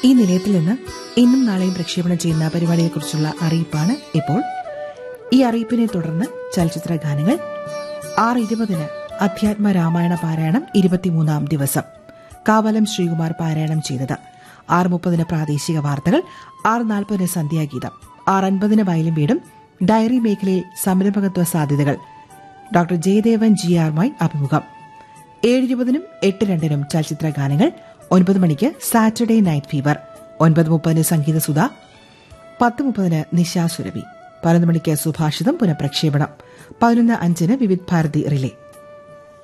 ഈ നിലയത്തിൽ നിന്ന് ഇന്നും നാളെയും പ്രക്ഷേപണം ചെയ്യുന്ന പരിപാടിയെക്കുറിച്ചുള്ള അറിയിപ്പാണ് ഇപ്പോൾ ഈ അറിയിപ്പിനെ തുടർന്ന് ചലച്ചിത്ര ഗാനങ്ങൾ ആറ് ഇരുപതിന് അധ്യാത്മ രാമായണ പാരായണം ഇരുപത്തിമൂന്നാം ദിവസം കാവലം ശ്രീകുമാർ പാരായണം ചെയ്തത് ആറ് മുപ്പതിന് പ്രാദേശിക വാർത്തകൾ ആറ് നാൽപ്പതിന് സന്ധ്യാഗീതം ആറ് അൻപതിന് വയലും വീടും ഡയറി മേഖലയിൽ സംരംഭകത്വ സാധ്യതകൾ ഡോക്ടർ ജയദേവൻ ജി ആറുമായി അഭിമുഖം ഏഴ് ഇരുപതിനും എട്ട് രണ്ടിനും ചലച്ചിത്ര ഗാനങ്ങൾ ഒൻപത് മണിക്ക് സാറ്റർഡേ നൈറ്റ് ഫീവർ ഒൻപത് മുപ്പതിന് സംഗീത സുധ പത്ത് മുപ്പതിന് നിശാസുരഭി പതിനൊന്ന് മണിക്ക് സുഭാഷിതം പുനഃപ്രക്ഷേപണം പതിനൊന്ന് അഞ്ചിന് വിവിധ് ഭാരതി റിലേ